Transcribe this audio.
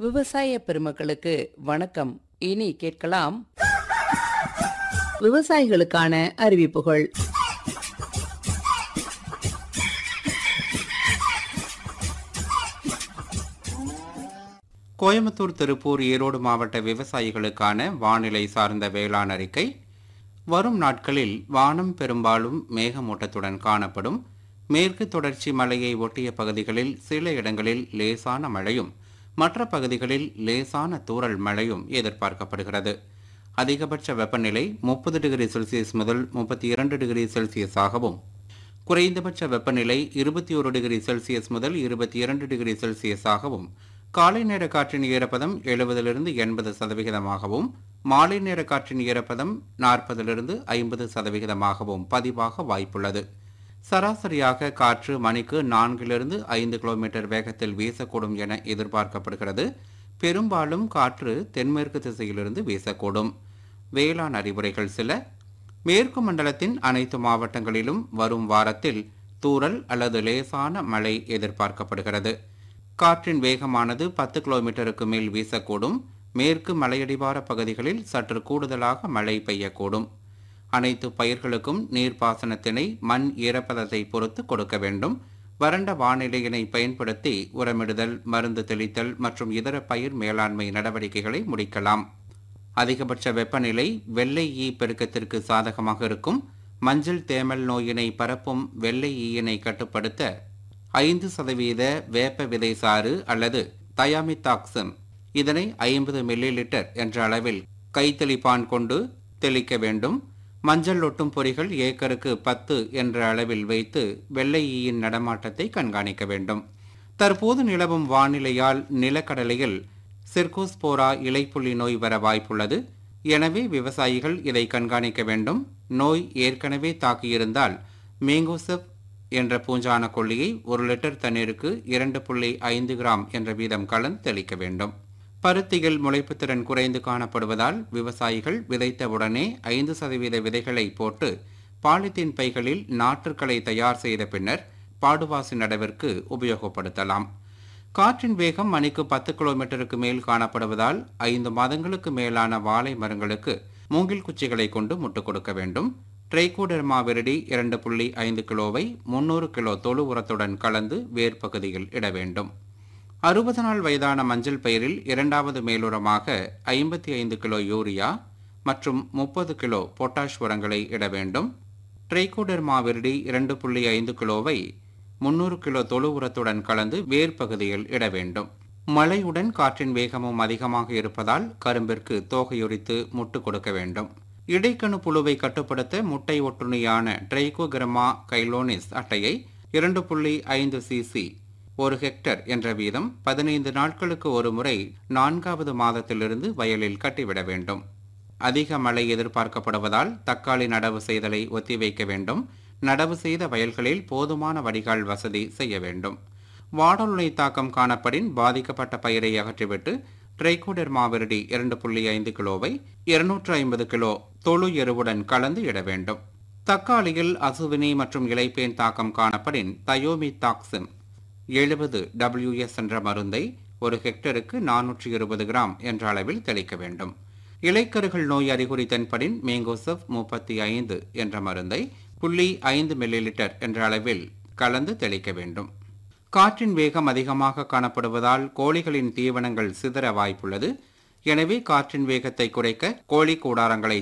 விவசாய பெருமக்களுக்கு வணக்கம் இனி கேட்கலாம் விவசாயிகளுக்கான அறிவிப்புகள் கோயம்புத்தூர் திருப்பூர் ஈரோடு மாவட்ட விவசாயிகளுக்கான வானிலை சார்ந்த வேளாண் அறிக்கை வரும் நாட்களில் வானம் பெரும்பாலும் மேகமூட்டத்துடன் காணப்படும் மேற்கு தொடர்ச்சி மலையை ஒட்டிய பகுதிகளில் சில இடங்களில் லேசான மழையும் மற்ற பகுதிகளில் லேசான தூறல் மழையும் எதிர்பார்க்கப்படுகிறது அதிகபட்ச வெப்பநிலை முப்பது டிகிரி செல்சியஸ் முதல் முப்பத்தி இரண்டு டிகிரி செல்சியஸாகவும் குறைந்தபட்ச வெப்பநிலை இருபத்தி ஒரு டிகிரி செல்சியஸ் முதல் இருபத்தி இரண்டு டிகிரி செல்சியஸாகவும் காலை நேர காற்றின் ஈரப்பதம் எழுபதிலிருந்து எண்பது சதவிகிதமாகவும் மாலை நேர காற்றின் ஈரப்பதம் நாற்பதிலிருந்து ஐம்பது சதவிகிதமாகவும் பதிவாக வாய்ப்புள்ளது சராசரியாக காற்று மணிக்கு நான்கிலிருந்து ஐந்து கிலோமீட்டர் வேகத்தில் வீசக்கூடும் என எதிர்பார்க்கப்படுகிறது பெரும்பாலும் காற்று தென்மேற்கு திசையிலிருந்து வீசக்கூடும் வேளாண் அறிவுரைகள் சில மேற்கு மண்டலத்தின் அனைத்து மாவட்டங்களிலும் வரும் வாரத்தில் தூறல் அல்லது லேசான மழை எதிர்பார்க்கப்படுகிறது காற்றின் வேகமானது பத்து கிலோமீட்டருக்கு மேல் வீசக்கூடும் மேற்கு மலையடிவார பகுதிகளில் சற்று கூடுதலாக மழை பெய்யக்கூடும் அனைத்து பயிர்களுக்கும் நீர்ப்பாசனத்தினை மண் ஈரப்பதத்தை பொறுத்து கொடுக்க வேண்டும் வறண்ட வானிலையினை பயன்படுத்தி உரமிடுதல் மருந்து தெளித்தல் மற்றும் இதர பயிர் மேலாண்மை நடவடிக்கைகளை முடிக்கலாம் அதிகபட்ச வெப்பநிலை வெள்ளை ஈ பெருக்கத்திற்கு சாதகமாக இருக்கும் மஞ்சள் தேமல் நோயினை பரப்பும் வெள்ளை ஈயினை கட்டுப்படுத்த ஐந்து சதவீத வேப்ப விதை சாறு அல்லது தயாமித்தாக்சம் இதனை ஐம்பது மில்லி லிட்டர் என்ற அளவில் கைத்தெளிப்பான் கொண்டு தெளிக்க வேண்டும் மஞ்சள் ஒட்டும் பொறிகள் ஏக்கருக்கு பத்து என்ற அளவில் வைத்து வெள்ளை ஈயின் நடமாட்டத்தை கண்காணிக்க வேண்டும் தற்போது நிலவும் வானிலையால் நிலக்கடலையில் சிர்கோஸ்போரா இலைப்புள்ளி நோய் வர வாய்ப்புள்ளது எனவே விவசாயிகள் இதை கண்காணிக்க வேண்டும் நோய் ஏற்கனவே தாக்கியிருந்தால் மேங்கோசெப் என்ற பூஞ்சான கொல்லியை ஒரு லிட்டர் தண்ணீருக்கு இரண்டு புள்ளி ஐந்து கிராம் என்ற வீதம் கலந்து தெளிக்க வேண்டும் பருத்தியில் முளைப்பு திறன் குறைந்து காணப்படுவதால் விவசாயிகள் விதைத்தவுடனே ஐந்து சதவீத விதைகளை போட்டு பாலித்தீன் பைகளில் நாற்றுக்களை தயார் செய்த பின்னர் பாடுவாசி நடவிற்கு உபயோகப்படுத்தலாம் காற்றின் வேகம் மணிக்கு பத்து கிலோமீட்டருக்கு மேல் காணப்படுவதால் ஐந்து மாதங்களுக்கு மேலான வாழை மரங்களுக்கு மூங்கில் குச்சிகளை கொண்டு முட்டுக் கொடுக்க வேண்டும் ட்ரைகோடெர்மா விரடி இரண்டு புள்ளி ஐந்து கிலோவை முன்னூறு கிலோ தொழு உரத்துடன் கலந்து வேர் பகுதியில் இட வேண்டும் அறுபது நாள் வயதான மஞ்சள் பயிரில் இரண்டாவது மேலுரமாக ஐம்பத்தி ஐந்து கிலோ யூரியா மற்றும் முப்பது கிலோ பொட்டாஷ் உரங்களை இட வேண்டும் ட்ரைகோடெர்மா விரடி இரண்டு புள்ளி ஐந்து கிலோவை முன்னூறு கிலோ தொழு உரத்துடன் கலந்து வேர் பகுதியில் இட வேண்டும் மழையுடன் காற்றின் வேகமும் அதிகமாக இருப்பதால் கரும்பிற்கு தோகையுரித்து முட்டு கொடுக்க வேண்டும் இடைக்கணு புழுவை கட்டுப்படுத்த முட்டை ஒட்டுணியான ட்ரைகோகிரமா கைலோனிஸ் அட்டையை இரண்டு புள்ளி ஐந்து சிசி ஒரு ஹெக்டர் என்ற வீதம் பதினைந்து நாட்களுக்கு ஒரு முறை நான்காவது மாதத்திலிருந்து வயலில் கட்டிவிட வேண்டும் அதிக மழை எதிர்பார்க்கப்படுவதால் தக்காளி நடவு செய்தலை ஒத்திவைக்க வேண்டும் நடவு செய்த வயல்களில் போதுமான வடிகால் வசதி செய்ய வேண்டும் வாடலுணை தாக்கம் காணப்படின் பாதிக்கப்பட்ட பயிரை அகற்றிவிட்டு ட்ரைகோடெர்மா விரடி இரண்டு புள்ளி ஐந்து கிலோவை இருநூற்று ஐம்பது கிலோ தொழு எருவுடன் கலந்து இட வேண்டும் தக்காளியில் அசுவினி மற்றும் இலைப்பேன் தாக்கம் காணப்படின் தயோமி தாக்சிம் எழுபது டபிள்யூஎஸ் என்ற மருந்தை ஒரு ஹெக்டருக்கு நானூற்றி இருபது கிராம் என்ற அளவில் தெளிக்க வேண்டும் இலைக்கருகள் நோய் அறிகுறி தென்படின் மேங்கோசப் முப்பத்தி ஐந்து என்ற மருந்தை புள்ளி ஐந்து மில்லி லிட்டர் என்ற அளவில் கலந்து தெளிக்க வேண்டும் காற்றின் வேகம் அதிகமாக காணப்படுவதால் கோழிகளின் தீவனங்கள் சிதற வாய்ப்புள்ளது எனவே காற்றின் வேகத்தை குறைக்க கோழி கூடாரங்களை